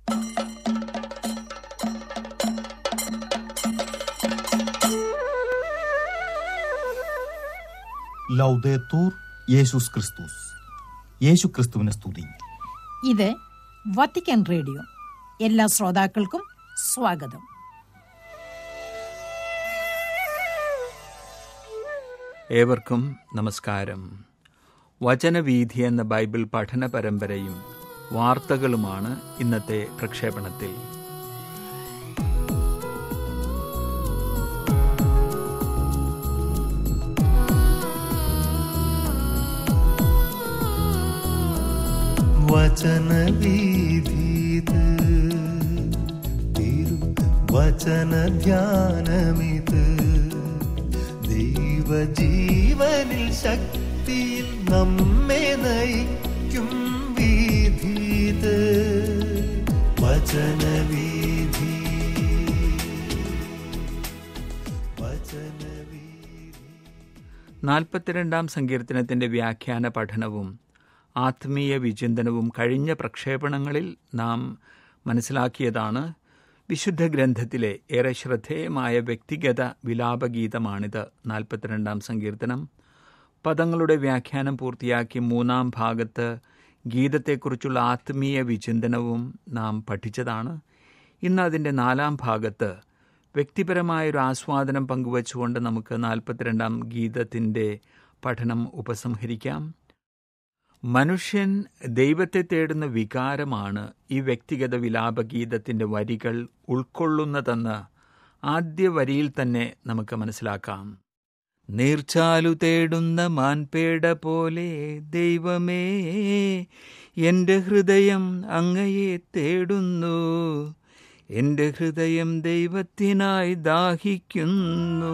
ലൗദേത്തൂർ യേശുസ് ക്രിസ്തുസ് യേശു ക്രിസ്തുവിനെ സ്തുതി ഇത് വത്തിക്കാൻ റേഡിയോ എല്ലാ ശ്രോതാക്കൾക്കും സ്വാഗതം ഏവർക്കും നമസ്കാരം വചനവീഥി എന്ന ബൈബിൾ പഠന പരമ്പരയും വാർത്തകളുമാണ് ഇന്നത്തെ പ്രക്ഷേപണത്തിൽ വചനവീഥീത് തിരു വചനധ്യാനമിത് ദൈവജീവനിൽ ശക്തിയിൽ നമ്മെ നയിക്കും വീഥീത് വചനവീഥി വചനവീഥി നാൽപ്പത്തിരണ്ടാം സങ്കീർത്തനത്തിന്റെ വ്യാഖ്യാന പഠനവും ആത്മീയ വിചിന്തനവും കഴിഞ്ഞ പ്രക്ഷേപണങ്ങളിൽ നാം മനസ്സിലാക്കിയതാണ് വിശുദ്ധ ഗ്രന്ഥത്തിലെ ഏറെ ശ്രദ്ധേയമായ വ്യക്തിഗത വിലാപഗീതമാണിത് നാൽപ്പത്തിരണ്ടാം സങ്കീർത്തനം പദങ്ങളുടെ വ്യാഖ്യാനം പൂർത്തിയാക്കി മൂന്നാം ഭാഗത്ത് ഗീതത്തെക്കുറിച്ചുള്ള ആത്മീയ വിചിന്തനവും നാം പഠിച്ചതാണ് ഇന്ന് അതിൻ്റെ നാലാം ഭാഗത്ത് വ്യക്തിപരമായൊരു ആസ്വാദനം പങ്കുവച്ചുകൊണ്ട് നമുക്ക് നാൽപ്പത്തിരണ്ടാം ഗീതത്തിൻ്റെ പഠനം ഉപസംഹരിക്കാം മനുഷ്യൻ ദൈവത്തെ തേടുന്ന വികാരമാണ് ഈ വ്യക്തിഗത വിലാപഗീതത്തിൻ്റെ വരികൾ ഉൾക്കൊള്ളുന്നതെന്ന് ആദ്യ വരിയിൽ തന്നെ നമുക്ക് മനസ്സിലാക്കാം നീർച്ചാലു തേടുന്ന മാൻപേട പോലെ ദൈവമേ എൻ്റെ ഹൃദയം അങ്ങയെ തേടുന്നു എൻ്റെ ഹൃദയം ദൈവത്തിനായി ദാഹിക്കുന്നു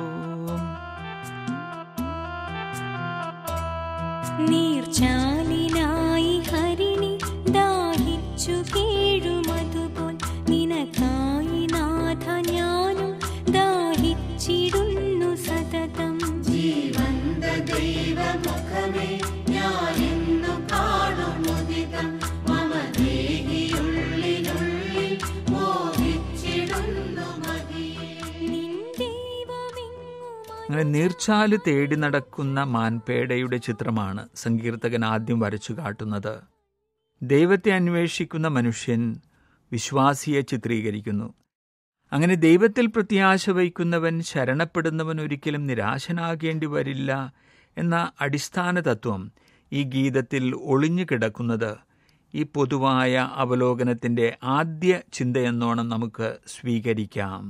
നീർച്ചാലിനായി ഹരിണി ദാഹിച്ചു കേഴുമതുപോൽ നിനക്കായി നാഥ ഞാനും ദാഹിച്ചിടുന്നു സതതം ജീവന്ത ദൈവമുഖമേ ഞാനിന്നു കാണുമുദിതം മമ ദേഹിയുള്ളിനുള്ളിൽ മോഹിച്ചിടുന്നു മതിയേ നിൻ ദൈവമെങ്ങുമായി അങ്ങനെ നീർച്ചാല് തേടി നടക്കുന്ന മാൻപേടയുടെ ചിത്രമാണ് സങ്കീർത്തകൻ ആദ്യം വരച്ചു കാട്ടുന്നത് ദൈവത്തെ അന്വേഷിക്കുന്ന മനുഷ്യൻ വിശ്വാസിയെ ചിത്രീകരിക്കുന്നു അങ്ങനെ ദൈവത്തിൽ പ്രത്യാശ വയ്ക്കുന്നവൻ ശരണപ്പെടുന്നവൻ ഒരിക്കലും നിരാശനാകേണ്ടി വരില്ല എന്ന അടിസ്ഥാന തത്വം ഈ ഗീതത്തിൽ ഒളിഞ്ഞു കിടക്കുന്നത് ഈ പൊതുവായ അവലോകനത്തിൻ്റെ ആദ്യ ചിന്തയെന്നോണം നമുക്ക് സ്വീകരിക്കാം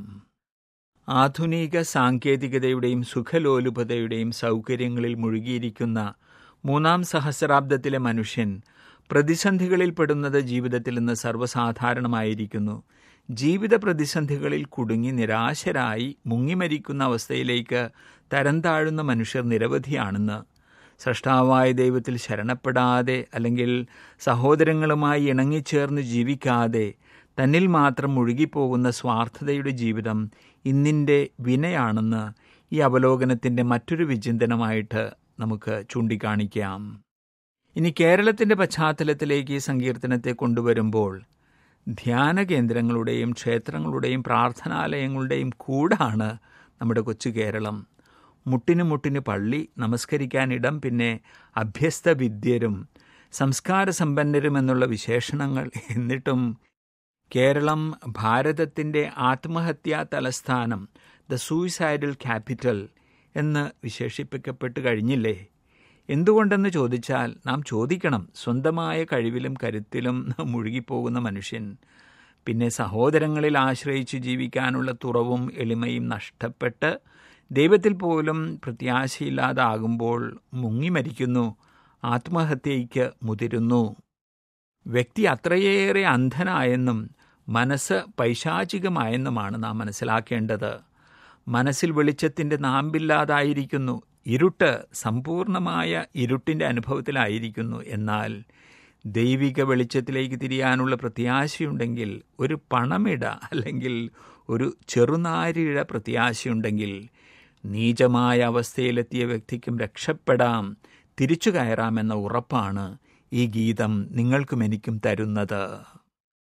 ആധുനിക സാങ്കേതികതയുടെയും സുഖലോലുപതയുടെയും സൗകര്യങ്ങളിൽ മുഴുകിയിരിക്കുന്ന മൂന്നാം സഹസ്രാബ്ദത്തിലെ മനുഷ്യൻ പ്രതിസന്ധികളിൽ പെടുന്നത് ജീവിതത്തിൽ ഇന്ന് സർവ്വസാധാരണമായിരിക്കുന്നു ജീവിത പ്രതിസന്ധികളിൽ കുടുങ്ങി നിരാശരായി മുങ്ങിമരിക്കുന്ന അവസ്ഥയിലേക്ക് തരം താഴുന്ന മനുഷ്യർ നിരവധിയാണെന്ന് സൃഷ്ടാവായ ദൈവത്തിൽ ശരണപ്പെടാതെ അല്ലെങ്കിൽ സഹോദരങ്ങളുമായി ഇണങ്ങിച്ചേർന്ന് ജീവിക്കാതെ തന്നിൽ മാത്രം മുഴുകിപ്പോകുന്ന സ്വാർത്ഥതയുടെ ജീവിതം ഇന്നിൻ്റെ വിനയാണെന്ന് ഈ അവലോകനത്തിൻ്റെ മറ്റൊരു വിചിന്തനമായിട്ട് നമുക്ക് ചൂണ്ടിക്കാണിക്കാം ഇനി കേരളത്തിൻ്റെ പശ്ചാത്തലത്തിലേക്ക് ഈ സങ്കീർത്തനത്തെ കൊണ്ടുവരുമ്പോൾ ധ്യാന കേന്ദ്രങ്ങളുടെയും ക്ഷേത്രങ്ങളുടെയും പ്രാർത്ഥനാലയങ്ങളുടെയും കൂടാണ് നമ്മുടെ കൊച്ചു കേരളം മുട്ടിന് മുട്ടിന് പള്ളി നമസ്കരിക്കാൻ ഇടം പിന്നെ അഭ്യസ്ത വിദ്യരും സംസ്കാര സമ്പന്നരും എന്നുള്ള വിശേഷണങ്ങൾ എന്നിട്ടും കേരളം ഭാരതത്തിൻ്റെ ആത്മഹത്യാ തലസ്ഥാനം ദ സൂയിസൈഡൽ ക്യാപിറ്റൽ എന്ന് വിശേഷിപ്പിക്കപ്പെട്ട് കഴിഞ്ഞില്ലേ എന്തുകൊണ്ടെന്ന് ചോദിച്ചാൽ നാം ചോദിക്കണം സ്വന്തമായ കഴിവിലും കരുത്തിലും മുഴുകിപ്പോകുന്ന മനുഷ്യൻ പിന്നെ സഹോദരങ്ങളിൽ ആശ്രയിച്ച് ജീവിക്കാനുള്ള തുറവും എളിമയും നഷ്ടപ്പെട്ട് ദൈവത്തിൽ പോലും പ്രത്യാശയില്ലാതാകുമ്പോൾ മുങ്ങിമരിക്കുന്നു ആത്മഹത്യയ്ക്ക് മുതിരുന്നു വ്യക്തി അത്രയേറെ അന്ധനായെന്നും മനസ്സ് പൈശാചികമായെന്നുമാണ് നാം മനസ്സിലാക്കേണ്ടത് മനസ്സിൽ വെളിച്ചത്തിൻ്റെ നാമ്പില്ലാതായിരിക്കുന്നു ഇരുട്ട് സമ്പൂർണമായ ഇരുട്ടിൻ്റെ അനുഭവത്തിലായിരിക്കുന്നു എന്നാൽ ദൈവിക വെളിച്ചത്തിലേക്ക് തിരിയാനുള്ള പ്രത്യാശയുണ്ടെങ്കിൽ ഒരു പണമിട അല്ലെങ്കിൽ ഒരു ചെറുനാരിഴ പ്രത്യാശയുണ്ടെങ്കിൽ നീചമായ അവസ്ഥയിലെത്തിയ വ്യക്തിക്കും രക്ഷപ്പെടാം തിരിച്ചു കയറാമെന്ന ഉറപ്പാണ് ഈ ഗീതം നിങ്ങൾക്കും എനിക്കും തരുന്നത്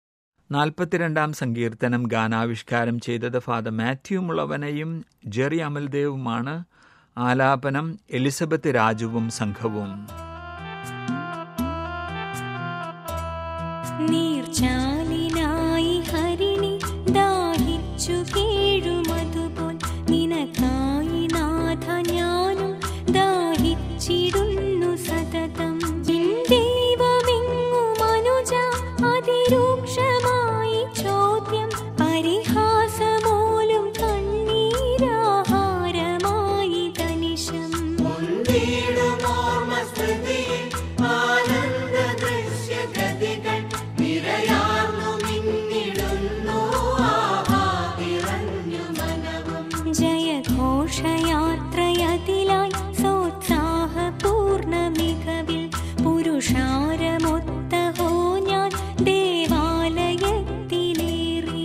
നാൽപ്പത്തിരണ്ടാം സങ്കീർത്തനം ഗാനാവിഷ്കാരം ചെയ്തത് ഫാദർ മാത്യു മുളവനയും ജെറി അമൽദേവുമാണ് ആലാപനം എലിസബത്ത് രാജുവും സംഘവും നീർച്ചാലിനായി ഹരിണി ദാഹിച്ചു കീഴുമതുപോൽ നിനക്കായി നാഥ ഞാനും ദാഹിച്ചിടുന്നു സതതം നിൻ ദൈവമെങ്ങു മനുജ അതിരൂക്ഷമായി ചോദ്യം പരിഹാസമോലും കണ്ണീരാഹാരമായി തനിശം ജയഘോഷയാത്രയതിലായി സോത്സാഹപൂർണ്ണ മികവിൽ പുരുഷാരമൊത്തഹോ ഞാൻ ദേവാലയത്തിലേറി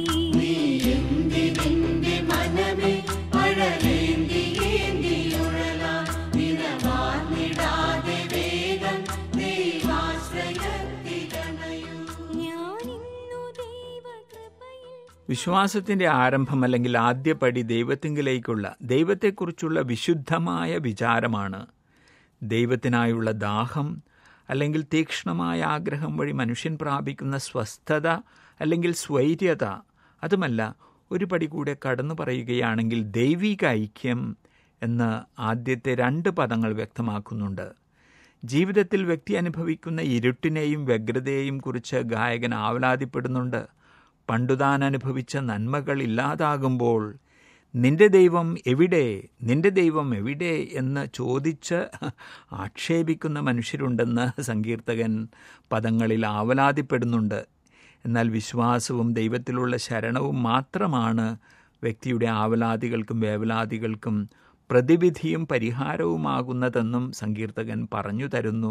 ഞാനിന്നു ദൈവകൃപയിൽ വിശ്വാസത്തിന്റെ ആരംഭം അല്ലെങ്കിൽ ആദ്യപടി ദൈവത്തിങ്കിലേക്കുള്ള ദൈവത്തെക്കുറിച്ചുള്ള വിശുദ്ധമായ വിചാരമാണ് ദൈവത്തിനായുള്ള ദാഹം അല്ലെങ്കിൽ തീക്ഷ്ണമായ ആഗ്രഹം വഴി മനുഷ്യൻ പ്രാപിക്കുന്ന സ്വസ്ഥത അല്ലെങ്കിൽ സ്വൈര്യത അതുമല്ല ഒരു പടി കൂടെ കടന്നു പറയുകയാണെങ്കിൽ ദൈവിക ഐക്യം എന്ന് ആദ്യത്തെ രണ്ട് പദങ്ങൾ വ്യക്തമാക്കുന്നുണ്ട് ജീവിതത്തിൽ വ്യക്തി അനുഭവിക്കുന്ന ഇരുട്ടിനെയും വ്യഗ്രതയെയും കുറിച്ച് ഗായകൻ ആവലാതിപ്പെടുന്നുണ്ട് പണ്ടുതാൻ അനുഭവിച്ച നന്മകൾ ഇല്ലാതാകുമ്പോൾ നിന്റെ ദൈവം എവിടെ നിന്റെ ദൈവം എവിടെ എന്ന് ചോദിച്ച് ആക്ഷേപിക്കുന്ന മനുഷ്യരുണ്ടെന്ന് സങ്കീർത്തകൻ പദങ്ങളിൽ ആവലാതിപ്പെടുന്നുണ്ട് എന്നാൽ വിശ്വാസവും ദൈവത്തിലുള്ള ശരണവും മാത്രമാണ് വ്യക്തിയുടെ ആവലാതികൾക്കും വേവലാതികൾക്കും പ്രതിവിധിയും പരിഹാരവുമാകുന്നതെന്നും സങ്കീർത്തകൻ പറഞ്ഞു തരുന്നു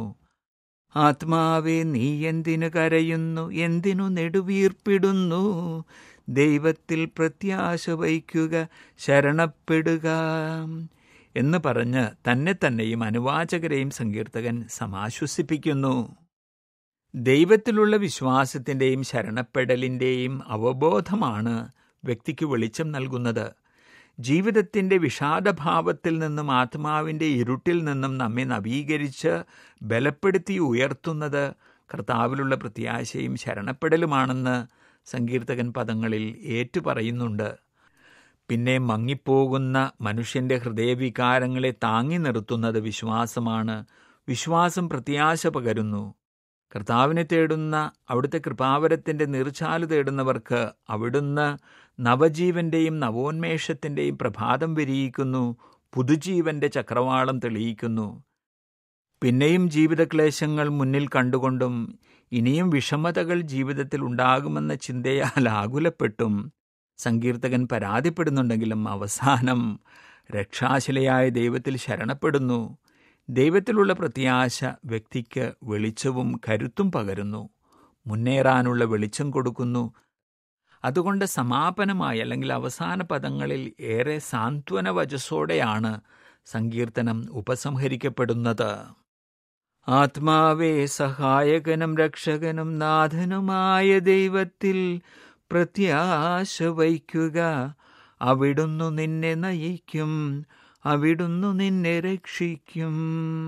ആത്മാവെ നീ എന്തിനു കരയുന്നു എന്തിനു നെടുവീർപ്പിടുന്നു ദൈവത്തിൽ പ്രത്യാശ വയ്ക്കുക ശരണപ്പെടുക എന്ന് പറഞ്ഞ് തന്നെ തന്നെയും അനുവാചകരെയും സങ്കീർത്തകൻ സമാശ്വസിപ്പിക്കുന്നു ദൈവത്തിലുള്ള വിശ്വാസത്തിൻ്റെയും ശരണപ്പെടലിൻ്റെയും അവബോധമാണ് വ്യക്തിക്ക് വെളിച്ചം നൽകുന്നത് ജീവിതത്തിൻ്റെ വിഷാദഭാവത്തിൽ നിന്നും ആത്മാവിൻ്റെ ഇരുട്ടിൽ നിന്നും നമ്മെ നവീകരിച്ച് ബലപ്പെടുത്തി ഉയർത്തുന്നത് കർത്താവിലുള്ള പ്രത്യാശയും ശരണപ്പെടലുമാണെന്ന് സങ്കീർത്തകൻ പദങ്ങളിൽ ഏറ്റുപറയുന്നുണ്ട് പിന്നെ മങ്ങിപ്പോകുന്ന മനുഷ്യൻ്റെ ഹൃദയവികാരങ്ങളെ താങ്ങി നിർത്തുന്നത് വിശ്വാസമാണ് വിശ്വാസം പ്രത്യാശ പകരുന്നു കർത്താവിനെ തേടുന്ന അവിടുത്തെ കൃപാവരത്തിൻ്റെ നീർച്ചാല് തേടുന്നവർക്ക് അവിടുന്ന് നവജീവന്റെയും നവോന്മേഷത്തിൻ്റെയും പ്രഭാതം വിരിയിക്കുന്നു പുതുജീവന്റെ ചക്രവാളം തെളിയിക്കുന്നു പിന്നെയും ജീവിതക്ലേശങ്ങൾ മുന്നിൽ കണ്ടുകൊണ്ടും ഇനിയും വിഷമതകൾ ജീവിതത്തിൽ ഉണ്ടാകുമെന്ന ചിന്തയാൽ ആകുലപ്പെട്ടും സങ്കീർത്തകൻ പരാതിപ്പെടുന്നുണ്ടെങ്കിലും അവസാനം രക്ഷാശിലയായ ദൈവത്തിൽ ശരണപ്പെടുന്നു ദൈവത്തിലുള്ള പ്രത്യാശ വ്യക്തിക്ക് വെളിച്ചവും കരുത്തും പകരുന്നു മുന്നേറാനുള്ള വെളിച്ചം കൊടുക്കുന്നു അതുകൊണ്ട് സമാപനമായി അല്ലെങ്കിൽ അവസാന പദങ്ങളിൽ ഏറെ സാന്ത്വന വചസ്സോടെയാണ് സങ്കീർത്തനം ഉപസംഹരിക്കപ്പെടുന്നത് ആത്മാവേ സഹായകനും രക്ഷകനും നാഥനുമായ ദൈവത്തിൽ പ്രത്യാശ വയ്ക്കുക അവിടുന്നു നിന്നെ നയിക്കും അവിടുന്നു നിന്നെ രക്ഷിക്കും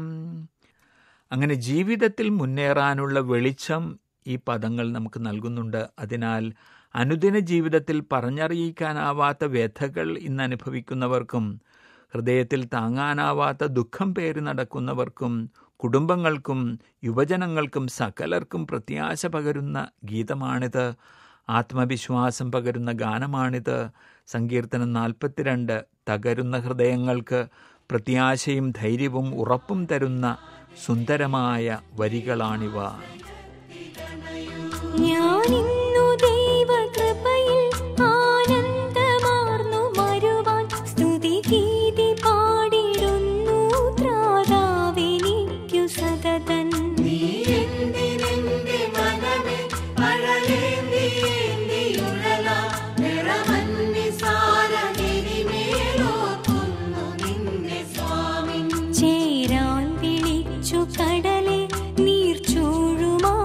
അങ്ങനെ ജീവിതത്തിൽ മുന്നേറാനുള്ള വെളിച്ചം ഈ പദങ്ങൾ നമുക്ക് നൽകുന്നുണ്ട് അതിനാൽ അനുദിന ജീവിതത്തിൽ പറഞ്ഞറിയിക്കാനാവാത്ത വ്യഥകൾ ഇന്ന് അനുഭവിക്കുന്നവർക്കും ഹൃദയത്തിൽ താങ്ങാനാവാത്ത ദുഃഖം പേറി നടക്കുന്നവർക്കും കുടുംബങ്ങൾക്കും യുവജനങ്ങൾക്കും സകലർക്കും പ്രത്യാശ പകരുന്ന ഗീതമാണിത് ആത്മവിശ്വാസം പകരുന്ന ഗാനമാണിത് സങ്കീർത്തനം നാൽപ്പത്തിരണ്ട് തകരുന്ന ഹൃദയങ്ങൾക്ക് പ്രത്യാശയും ധൈര്യവും ഉറപ്പും തരുന്ന സുന്ദരമായ വരികളാണിവ ഞാനിന്നു ദൈവകൃപയിൽ ആനന്ദമാർന്നു മരുവാൻ സ്തുതിഗീതി പാടിടുന്നു ത്രാതാവെനിക്കു സതതൻ ചേരാൻ വിളിച്ചു കടലെ നീർച്ചൂഴുമാ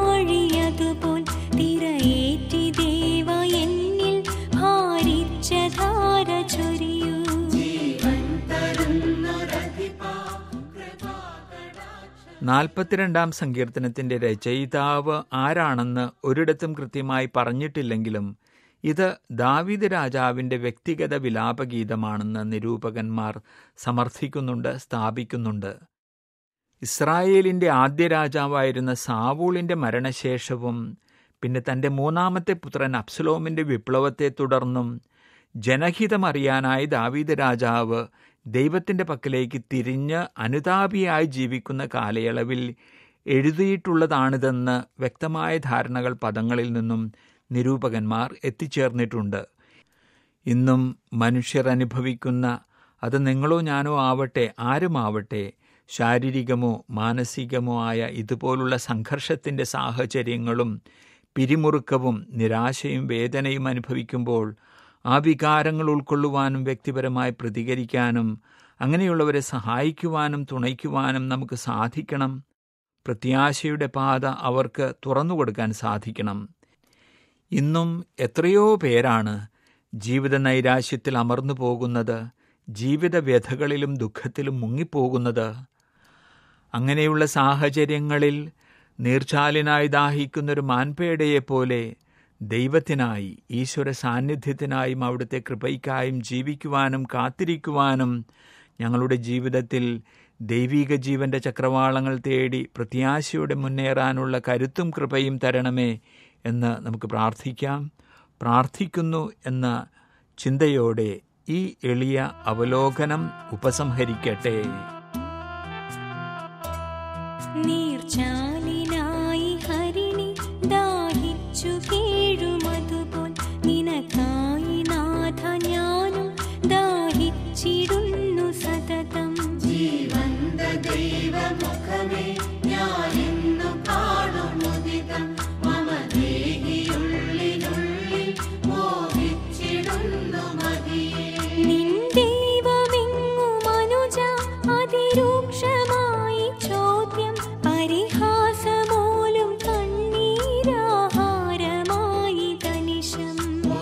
നാൽപ്പത്തിരണ്ടാം സങ്കീർത്തനത്തിന്റെ രചയിതാവ് ആരാണെന്ന് ഒരിടത്തും കൃത്യമായി പറഞ്ഞിട്ടില്ലെങ്കിലും ഇത് ദാവീദ് രാജാവിന്റെ വ്യക്തിഗത വിലാപഗീതമാണെന്ന് നിരൂപകന്മാർ സമർത്ഥിക്കുന്നുണ്ട് സ്ഥാപിക്കുന്നുണ്ട് ഇസ്രായേലിന്റെ ആദ്യ രാജാവായിരുന്ന സാവൂളിന്റെ മരണശേഷവും പിന്നെ തന്റെ മൂന്നാമത്തെ പുത്രൻ അബ്സലോമിന്റെ വിപ്ലവത്തെ തുടർന്നും ജനഹിതമറിയാനായി ദാവീദ് രാജാവ് ദൈവത്തിന്റെ പക്കലേക്ക് തിരിഞ്ഞ് അനുതാപിയായി ജീവിക്കുന്ന കാലയളവിൽ എഴുതിയിട്ടുള്ളതാണിതെന്ന് വ്യക്തമായ ധാരണകൾ പദങ്ങളിൽ നിന്നും നിരൂപകന്മാർ എത്തിച്ചേർന്നിട്ടുണ്ട് ഇന്നും മനുഷ്യർ അനുഭവിക്കുന്ന അത് നിങ്ങളോ ഞാനോ ആവട്ടെ ആരുമാവട്ടെ ശാരീരികമോ മാനസികമോ ആയ ഇതുപോലുള്ള സംഘർഷത്തിൻ്റെ സാഹചര്യങ്ങളും പിരിമുറുക്കവും നിരാശയും വേദനയും അനുഭവിക്കുമ്പോൾ ആ വികാരങ്ങൾ ഉൾക്കൊള്ളുവാനും വ്യക്തിപരമായി പ്രതികരിക്കാനും അങ്ങനെയുള്ളവരെ സഹായിക്കുവാനും തുണയ്ക്കുവാനും നമുക്ക് സാധിക്കണം പ്രത്യാശയുടെ പാത അവർക്ക് തുറന്നു കൊടുക്കാൻ സാധിക്കണം ഇന്നും എത്രയോ പേരാണ് ജീവിത നൈരാശ്യത്തിൽ അമർന്നു പോകുന്നത് ജീവിത വ്യഥകളിലും ദുഃഖത്തിലും മുങ്ങിപ്പോകുന്നത് അങ്ങനെയുള്ള സാഹചര്യങ്ങളിൽ നീർച്ചാലിനായി ദാഹിക്കുന്നൊരു മാൻപേടയെപ്പോലെ ദൈവത്തിനായി ഈശ്വര സാന്നിധ്യത്തിനായും അവിടുത്തെ കൃപയ്ക്കായും ജീവിക്കുവാനും കാത്തിരിക്കുവാനും ഞങ്ങളുടെ ജീവിതത്തിൽ ദൈവിക ജീവന്റെ ചക്രവാളങ്ങൾ തേടി പ്രത്യാശയോടെ മുന്നേറാനുള്ള കരുത്തും കൃപയും തരണമേ എന്ന് നമുക്ക് പ്രാർത്ഥിക്കാം പ്രാർത്ഥിക്കുന്നു എന്ന ചിന്തയോടെ ഈ എളിയ അവലോകനം ഉപസംഹരിക്കട്ടെ നീർച്ചാലിനായി ഹരിണി ദാഹിച്ചു കേഴുമതുപോൽ നിനക്കായി നാഥ ഞാനും ദാഹിച്ചിടുന്നു സതതം നിൻ ദൈവമെങ്ങു മനുജ അതിരൂക്ഷമായി ചോദ്യം പരിഹാസമോലും കണ്ണീരാഹാരമായി തനിശം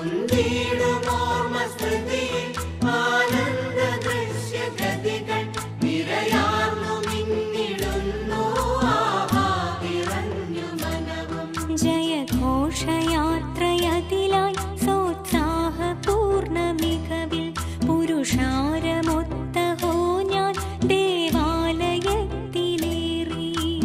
ജയഘോഷയാത്രയതിലായി സോത്സാഹപൂർണ്ണ മികവിൽ പുരുഷാരമൊത്ത ഹോ ഞാൻ ദേവാലയത്തിലേറി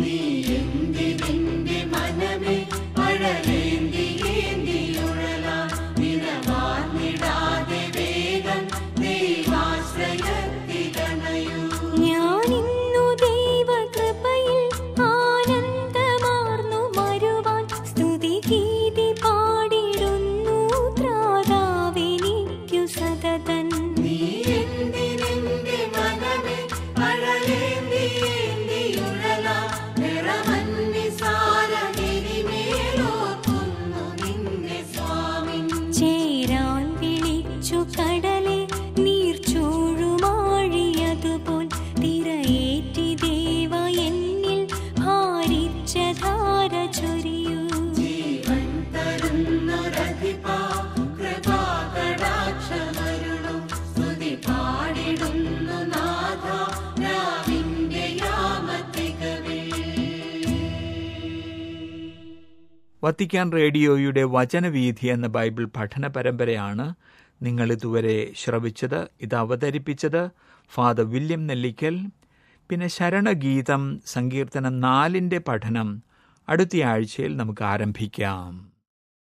ഞാനിന്നു ദൈവകൃപയിൽ ആനന്ദമാർന്നു മരുവാൻ സ്തുതിഗീതി പാടിടുന്നു ത്രാതാവെനിക്കു സതതൻ ചേരാൻ വിളിച്ചു കടലെ നീർച്ചൂഴുമാഴിയതുപോൽ തിരയേറ്റി ദേവ എന്നിൽ ഭാരിച്ച ധാര ചൊരിയൂ വത്തിക്കാൻ റേഡിയോയുടെ വചനവീഥി എന്ന ബൈബിൾ പഠന പരമ്പരയാണ് നിങ്ങൾ ഇതുവരെ ശ്രവിച്ചത് ഇത് അവതരിപ്പിച്ചത് ഫാദർ വില്യം നെല്ലിക്കൽ പിന്നെ ശരണഗീതം സങ്കീർത്തനം നാലിൻ്റെ പഠനം അടുത്ത ആഴ്ചയിൽ നമുക്ക് ആരംഭിക്കാം